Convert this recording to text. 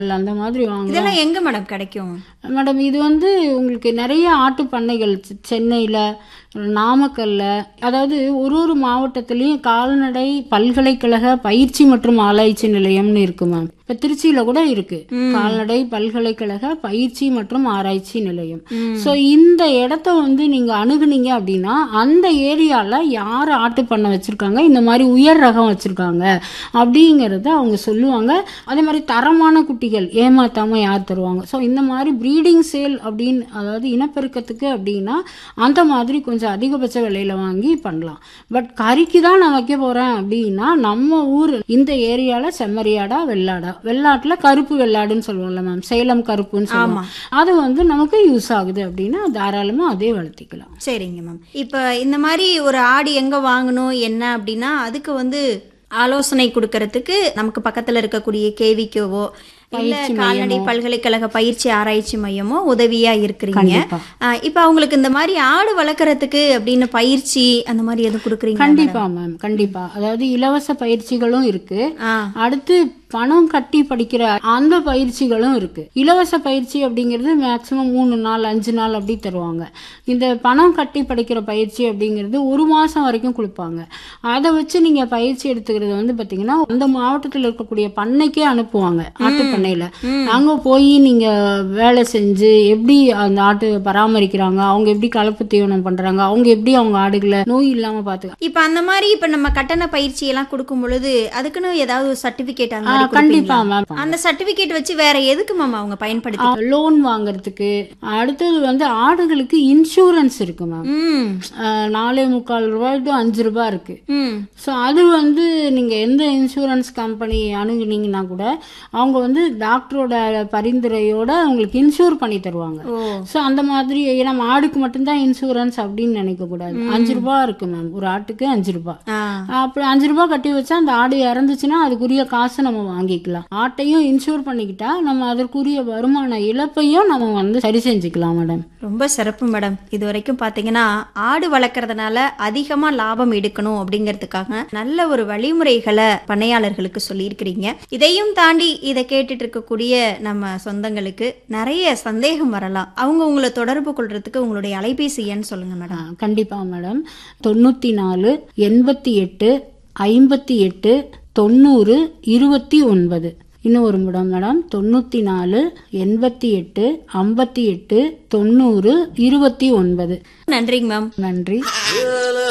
அந்த மாதிரி வாங்கலாம் இதெல்லாம் எங்க மேடம் கிடைக்கும் மேடம் இது வந்து உங்களுக்கு நிறைய ஆட்டு பண்ணைகள் செ- சென்னையில நாமக்கல்ல அதாவது ஒரு ஒரு மாவட்டத்திலயும் கால்நடை பல்கலைக்கழக பயிற்சி மற்றும் ஆராய்ச்சி நிலையம்னு இருக்கு மேம் இப்ப திருச்சியில கூட இருக்கு கால்நடை பல்கலைக்கழக பயிற்சி மற்றும் ஆராய்ச்சி நிலையம் சோ இந்த இடத்த வந்து நீங்க அணுகுனீங்க அப்படின்னா அந்த ஏரியால யார் ஆட்டு பண்ணை வச்சிருக்காங்க இந்த மாதிரி உயர் ரகம் வச்சிருக்காங்க அப்படிங்கறத அவங்க சொல்லுவாங்க அதே மாதிரி தரமான குட்டிகள் ஏமாத்தாம யார் தருவாங்க ஸோ இந்த மாதிரி ப்ரீடிங் சேல் அப்படின்னு அதாவது இனப்பெருக்கத்துக்கு அப்படின்னா அந்த மாதிரி கொஞ்சம் அதிகபட்ச விலையில வாங்கி பண்ணலாம் பட் கறிக்கு தான் நான் வைக்க போறேன் அப்படின்னா நம்ம ஊர் இந்த ஏரியால செம்மறியாடா வெள்ளாடா வெள்ளாட்டுல கருப்பு வெள்ளாடுன்னு சொல்லுவோம்ல மேம் சேலம் கருப்புன்னு சொல்லுவோம் அது வந்து நமக்கு யூஸ் ஆகுது அப்படின்னா தாராளமா அதே வளர்த்திக்கலாம் சரிங்க மேம் இப்போ இந்த மாதிரி ஒரு ஆடு எங்க வாங்கணும் என்ன அப்படின்னா அதுக்கு வந்து ஆலோசனை கொடுக்கறதுக்கு நமக்கு பக்கத்துல இருக்கக்கூடிய கேவிக்கோவோ இல்ல கால்நடை பல்கலைக்கழக பயிற்சி ஆராய்ச்சி மையமோ உதவியா இருக்கிறீங்க கண்டிப்பா. ஆ, இப்போ அவங்களுக்கு இந்த மாதிரி ஆடு வளர்க்கறதுக்கு அப்படின்னு பயிற்சி அந்த மாதிரி எதுவும் கொடுக்குறீங்க கண்டிப்பா மேம் கண்டிப்பா அதாவது இலவச பயிற்சிகளும் இருக்கு ஆ அடுத்து பணம் கட்டி படிக்கிற அந்த பயிற்சிகளும் இருக்கு இலவச பயிற்சி அப்படிங்கிறது மேக்சிமம் மூணு நாள் அஞ்சு நாள் அப்படி தருவாங்க இந்த பணம் கட்டி படிக்கிற பயிற்சி அப்படிங்கிறது ஒரு மாசம் வரைக்கும் கொடுப்பாங்க அதை வச்சு நீங்க பயிற்சி எடுத்துக்கிறது வந்து பாத்தீங்கன்னா அந்த மாவட்டத்தில் இருக்கக்கூடிய பண்ணைக்கே அனுப்புவாங்க ஆட்டு பண்ணையில அங்க போய் நீங்க வேலை செஞ்சு எப்படி அந்த ஆட்டு பராமரிக்கிறாங்க அவங்க எப்படி கலப்பு தீவனம் பண்றாங்க அவங்க எப்படி அவங்க ஆடுகளை நோய் இல்லாம பாத்து இப்போ அந்த மாதிரி இப்போ நம்ம கட்டண பயிற்சி எல்லாம் கொடுக்கும் பொழுது அதுக்குன்னு ஏதாவது ஒரு சர்டிபிகேட் அந்த மாதிரி கண்டிப்பா கொடுப்பீங்களா? மேம் அந்த சர்டிபிகேட் வச்சு வேற எதுக்கு மேம் அவங்க பயன்படுத்தி லோன் வாங்குறதுக்கு அடுத்தது வந்து ஆடுகளுக்கு இன்சூரன்ஸ் இருக்கு மேம் ம் அஹ், நாலே முக்கால் ரூபாய் டு அஞ்சு ரூபாய் இருக்கு ம் ஸோ அது வந்து நீங்க எந்த இன்சூரன்ஸ் கம்பெனி அணுகுனீங்கன்னா கூட அவங்க வந்து டாக்டரோட பரிந்துரையோட உங்களுக்கு இன்சூர் பண்ணி தருவாங்க ஓ ஸோ அந்த மாதிரி ஏன்னா ஆடுக்கு மட்டும்தான் இன்சூரன்ஸ் அப்படின்னு நினைக்க கூடாது அஞ்சு ரூபாய் இருக்கு மேம் ஒரு ஆட்டுக்கு அஞ்சு ரூபாய் ஆ அப்படி அஞ்சு ரூபாய் கட்டி வச்சா அந்த ஆடு இறந்துச்சுன்னா அதுக்குரிய காசை நம்ம வாங்கிக்கலாம் ஆட்டையும் இன்சூர் பண்ணிக்கிட்டா நம்ம அதற்குரிய வருமான இழப்பையும் நம்ம வந்து சரி செஞ்சுக்கலாம் மேடம் ரொம்ப சிறப்பு மேடம் இது வரைக்கும் பாத்தீங்கன்னா ஆடு வளர்க்கறதுனால அதிகமா லாபம் எடுக்கணும் அப்படிங்கிறதுக்காக நல்ல ஒரு வழிமுறைகளை பண்ணையாளர்களுக்கு சொல்லியிருக்கிறீங்க இதையும் தாண்டி இதை கேட்டுட்டு இருக்கக்கூடிய நம்ம சொந்தங்களுக்கு நிறைய சந்தேகம் வரலாம் அவங்க உங்களை தொடர்பு கொள்றதுக்கு உங்களுடைய அலைபேசி எண் சொல்லுங்க ஆ, மேடம் கண்டிப்பா மேடம் தொண்ணூத்தி நாலு எண்பத்தி எட்டு ஐம்பத்தி எட்டு தொண்ணூறு இருபத்தி ஒன்பது இன்னும் ஒரு முடம் மேடம் தொண்ணூத்தி நாலு எண்பத்தி எட்டு ஐம்பத்தி எட்டு தொண்ணூறு இருபத்தி ஒன்பது நன்றிங்க மேம் நன்றி